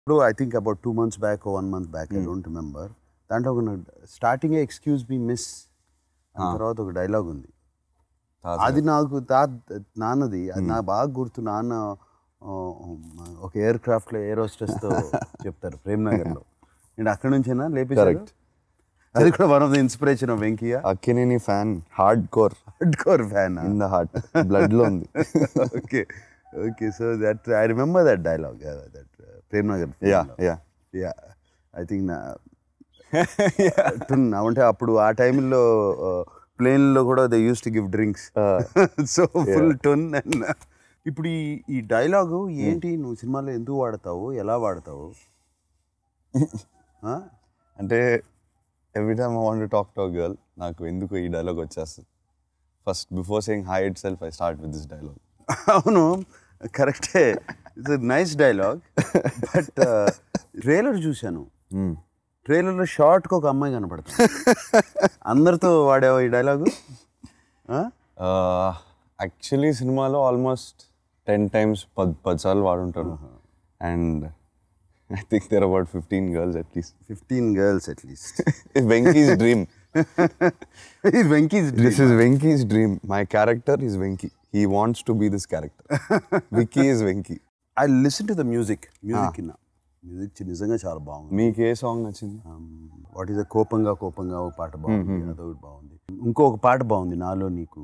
ఇప్పుడు I think about two months back one month back I don't remember దాంట్లో ఒక starting excuse me miss తర్వాత ఒక dialogue ఉంది అది నాకు తా నాన్నది అది నాకు బాగా గుర్తు నాన్న ఆ, ఒక ఎయిర్ క్రాఫ్ట్లో ఎయిర్ హోస్టెస్తో చెప్తారు ప్రేమ్ నగర్లో నేను అక్కడి నుంచేనా లేపించారు Correct. అది కూడా one of the inspiration of Venkaiah Akkineni fan hard core hard core fan in the heart blood లో ఉంది okay okay so that I remember that dialogue that Prem Nagar yeah yeah yeah I think నా టున్ అంటే అప్పుడు ఆ టైంలో ప్లేన్లో కూడా they used to give drinks so full ton and ఇప్పుడు ఈ ఈ డైలాగు ఏంటి నువ్వు సినిమాలో ఎందుకు వాడతావు ఎలా వాడతావు ఆ? అంటే every time I want talk to girl నాకు ఎందుకు ఈ డైలాగ్ వచ్చేస్తుంది first before saying hi itself I start with this dialogue అవును కరెక్టే it's nice dialogue but trailer చూశాను ట్రైలర్లో షార్ట్కి ఒక అమ్మాయి కనపడుతుంది అందరితో వాడేవా ఈ డైలాగు యాక్చువల్లీ సినిమాలో ఆల్మోస్ట్ టెన్ టైమ్స్ పది పదిసార్లు వాడుంటాను and I think there about fifteen girls at least fifteen girls at least Venky's dream ఇది Venky's this is Venky's dream my character is Venky he wants to be this character Vicky is Venky I listen to the music music కింద music నిజంగా చాలా బాగుంది మీకు ఏ song నచ్చింది what is కోపంగా కోపంగా ఒక పాట బాగుంది అదొకటి బాగుంది ఇంకొక పాట బాగుంది నాలో నీకు